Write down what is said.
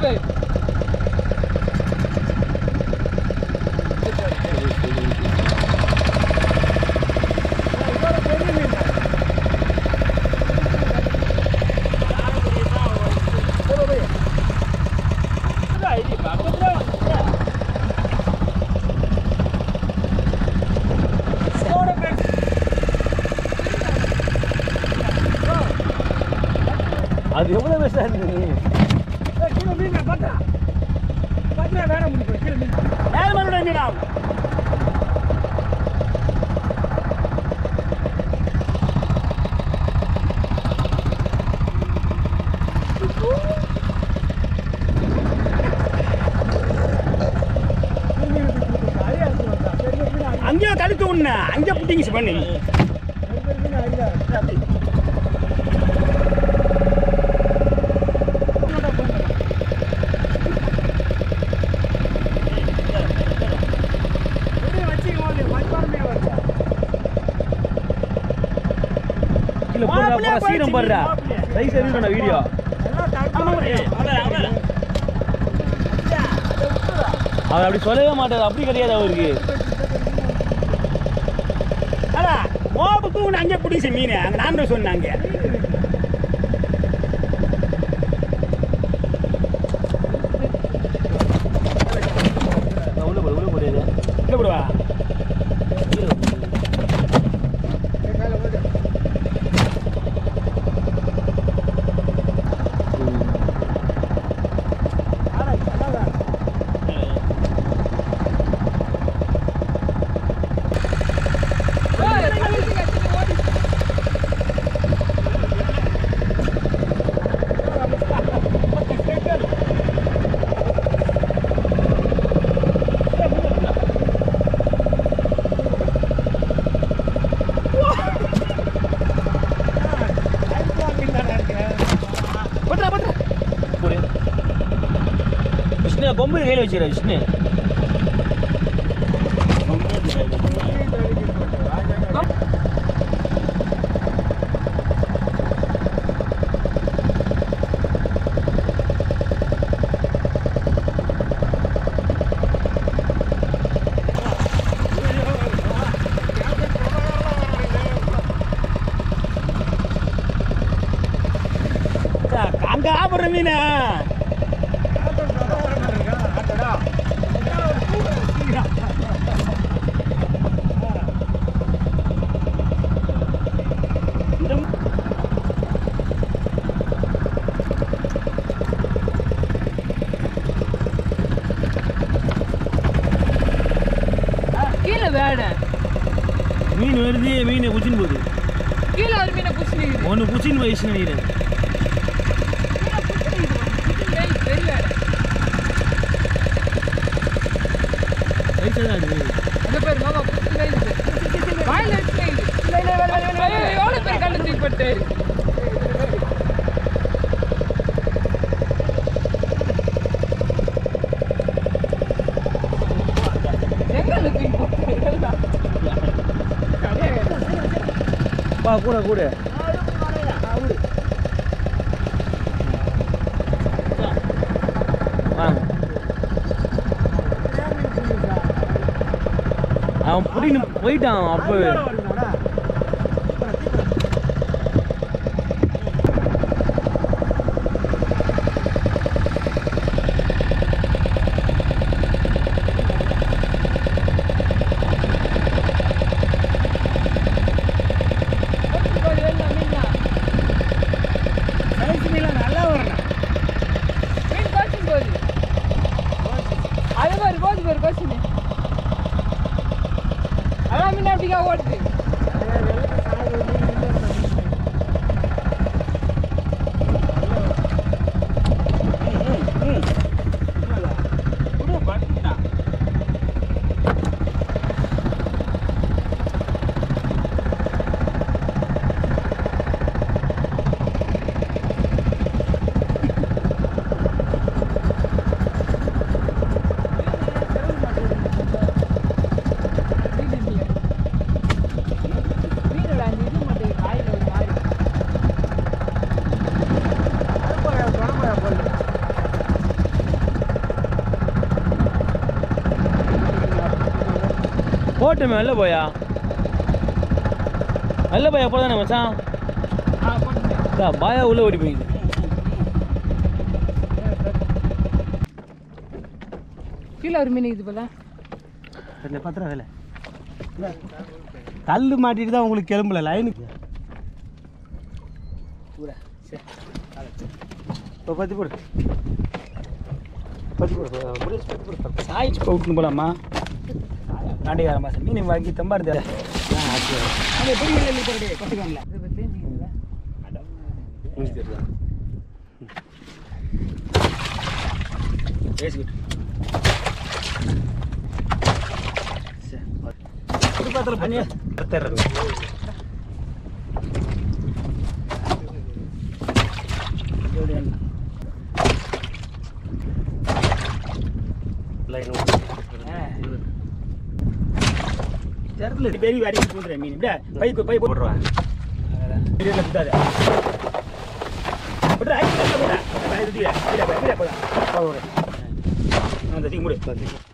பேர் அது எவ்வளோ பெருசாக இருந்தது அங்கேயே கழுத்து உண்ண அங்கே புட்டிங்ஸ் பண்ணி கீழே போடுறா போறா சீரம் போடுறா சைஸ் எடுக்கணும் வீடியோ அவர் அப்படி சொல்லவே மாட்டார் அப்படி கிடையாது அவருக்கு அதான் மோப்பு தூண் அங்கே பிடிச்சி மீன் அங்கே நான் சொன்னாங்க உள்ள போடு உள்ள போடு இதை. இல்லை விடுவா பட்றா பட்றா போடு விஷ்ணு கொம்பு கையில் வச்சுக்கிறா விஷ்ணு அங்கே ஆபடுற மீன் கீழே வேணும் மீன் வருது மீன் குச்சின்னு போகுது கீழே ஒரு மீனை புடிச்சு நிக்குது ஒன்று குச்சின்னு வயசு நினைக்கிறேன் கீழே புடிச்சு நிக்குது. புடிச்சு நிக்குது. பெரிய வேடை. வயசாக தான் அது அந்த பேர் மாமா புடிச்சு நிக்குது. வாயில வச்சு நிக்குது. ஐயோ, எவ்வளவு பெரிய கல்லு தூக்கி போட்டு எங்க தூக்கி போட்டு வா கூட கூட வாங்க அவன் புடின்னு போயிட்டான் அப்போவே நல்லா வரணும் மீன் கோச்சிங் போகுது அது மாதிரி போகுது பேர் கோச்சிங் அதான் மீன் அப்படிக்கா ஓடுது போட்டுமே வெளில போயா வெளில போயா போதானே மச்சான் ஆ போட்டுமே இதா, பாயா உள்ள ஓடி போயிடுது கீழே ஒரு மீன் இது போல இல்லை பத்திரம் வேலை கல் மாட்டிட்டு தான் உங்களுக்கு கிளம்பல லைனுக்கு இப்போ பத்தி போடு பத்தி போடு முருகேஷ் பத்தி போடு சாய்ச்சி போட்டுன்னு போலாமா நாண்டிகார மாதம் மீன் வாங்கி தம்பா இருந்தா அது பெரிய நெல்லி போடுறே கொட்டுக்கான்ல இது பத்தி தெரிஞ்சுக்கிறீங்களா பேசிக்கிட்டு குடும்பத்தில் பண்ணியா பெரிய வாடி போடுறேன் மீன் இப்படியா பை பை போடுறேன் பெரிய குத்தாது போடுறா போடுறா போடுறா போடுறா போடுறா போடுறா போடுறா போடுறா அந்த டீ முடி